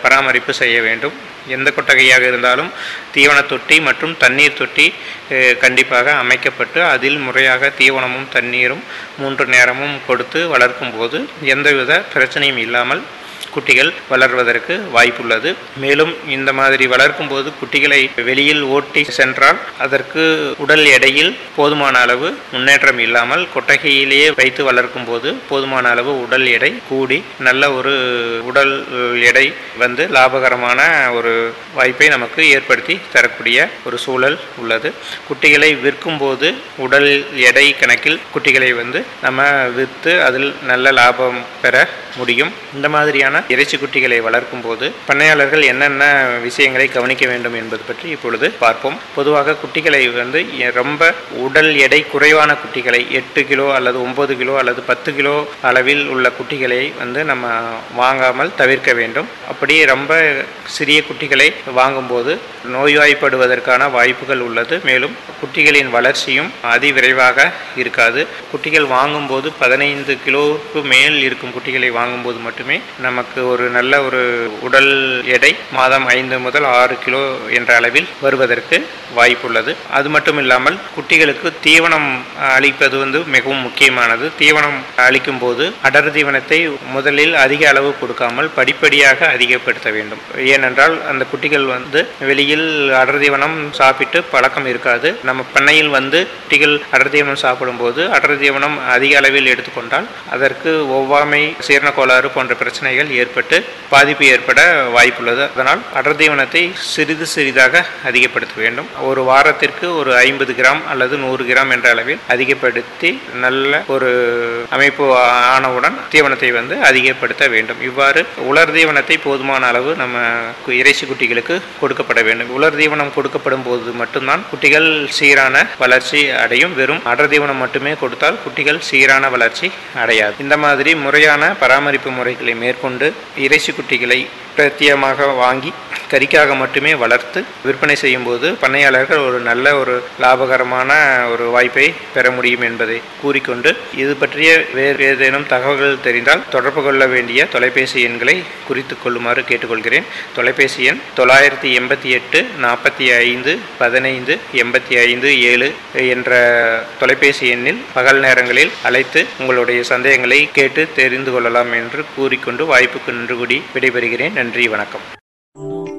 பராமரிப்பு செய்ய வேண்டும் எந்த கொட்டகையாக இருந்தாலும் தீவன தொட்டி மற்றும் தண்ணீர் தொட்டி அஹ், கண்டிப்பாக அமைக்கப்பட்டு அதில் முறையாக தீவனமும் தண்ணீரும் மூன்று நேரமும் கொடுத்து வளர்க்கும் போது எந்தவித பிரச்சனையும் இல்லாமல் குட்டிகள் வளர்வதற்கு வாய்ப்புள்ளது மேலும் இந்த மாதிரி வளர்க்கும் போது குட்டிகளை வெளியில் ஓட்டி சென்றால் அதற்கு உடல் எடையில் போதுமான அளவு முன்னேற்றம் இல்லாமல் கொட்டகையிலேயே வைத்து வளர்க்கும் போது போதுமான அளவு உடல் எடை கூடி நல்ல ஒரு உடல் எடை வந்து லாபகரமான ஒரு வாய்ப்பை நமக்கு ஏற்படுத்தி தரக்கூடிய ஒரு சூழல் உள்ளது குட்டிகளை விற்கும் போது உடல் எடை கணக்கில் குட்டிகளை வந்து நம்ம விற்று அதில் நல்ல லாபம் பெற முடியும் இந்த மாதிரியான இறைச்சி குட்டிகளை வளர்க்கும் போது பண்ணையாளர்கள் என்னென்ன விஷயங்களை கவனிக்க வேண்டும் என்பது பற்றி இப்பொழுது பார்ப்போம் பொதுவாக குட்டிகளை வந்து எ- ரொம்ப உடல் எடை குறைவான குட்டிகளை எட்டு கிலோ அல்லது ஒன்பது கிலோ அல்லது பத்து கிலோ அளவில் உள்ள குட்டிகளை வந்து நம்ம வாங்காமல் தவிர்க்க வேண்டும் அப்படி ரொம்ப சிறிய குட்டிகளை வாங்கும்போது நோய்வாய்ப்படுவதற்கான வாய்ப்புகள் உள்ளது மேலும் குட்டிகளின் வளர்ச்சியும் அதிவிரைவாக இருக்காது குட்டிகள் வாங்கும்போது பதினைந்து கிலோவுக்கு மேல் இருக்கும் குட்டிகளை வாங்கும்போது மட்டுமே நமக்கு ஒரு நல்ல ஒரு உடல் எடை மாதம் ஐந்து முதல் ஆறு கிலோ என்ற அளவில் வருவதற்கு வாய்ப்புள்ளது அது மட்டும் இல்லாமல் குட்டிகளுக்கு தீவனம் அளிப்பது வந்து மிகவும் முக்கியமானது தீவனம் அளிக்கும் போது அடர் தீவனத்தை முதலில் அதிக அளவு கொடுக்காமல் படிப்படியாக அதிகப்படுத்த வேண்டும் ஏனென்றால் அந்த குட்டிகள் வந்து வெளியில் அடர் தீவனம் சாப்பிட்டு பழக்கம் இருக்காது நம்ம பண்ணையில் வந்து குட்டிகள் அடர் தீவனம் சாப்பிடும்போது அடர் தீவனம் அதிக அளவில் எடுத்துக்கொண்டால் அதற்கு ஒவ்வாமை சீரண கோளாறு போன்ற பிரச்சனைகள் ஏற்பட்டு பாதிப்பு ஏற்பட வாய்ப்புள்ளது அதனால் அடர் தீவனத்தை சிறிது சிறிதாக அதிகப்படுத்த வேண்டும் ஒரு வாரத்திற்கு ஒரு ஐம்பது கிராம் அல்லது நூறு கிராம் என்ற அளவில் அதிகப்படுத்தி நல்ல ஒரு அமைப்பு ஆனவுடன் தீவனத்தை வந்து அதிகப்படுத்த வேண்டும் இவ்வாறு உலர் தீவனத்தை போதுமான அளவு நம்ம கு- இறைச்சி குட்டிகளுக்கு கொடுக்கப்பட வேண்டும் உலர் தீவனம் கொடுக்கப்படும் போது மட்டும்தான் குட்டிகள் சீரான வளர்ச்சி அடையும் வெறும் அடர் தீவனம் மட்டுமே கொடுத்தால் குட்டிகள் சீரான வளர்ச்சி அடையாது இந்த மாதிரி முறையான பராமரிப்பு முறைகளை மேற்கொண்டு இறைச்சி குட்டிகளை பிரத்தியமாக வாங்கி கறிக்காக மட்டுமே வளர்த்து விற்பனை செய்யும்போது பண்ணையாளர்கள் ஒரு நல்ல ஒரு லாபகரமான ஒரு வாய்ப்பை பெற முடியும் என்பதை கூறிக்கொண்டு இது பற்றிய வேறு ஏதேனும் தகவல்கள் தெரிந்தால் தொடர்பு கொள்ள வேண்டிய தொலைபேசி எண்களை குறித்து கொள்ளுமாறு கேட்டுக்கொள்கிறேன் தொலைபேசி எண் தொள்ளாயிரத்தி எண்பத்தி எட்டு நாற்பத்தி ஐந்து பதினைந்து எண்பத்தி ஐந்து ஏழு என்ற தொலைபேசி எண்ணில் பகல் நேரங்களில் அழைத்து உங்களுடைய சந்தேகங்களை கேட்டு தெரிந்து கொள்ளலாம் என்று கூறிக்கொண்டு வாய்ப்புக்கு நின்று கூடி விடைபெறுகிறேன் நன்றி வணக்கம்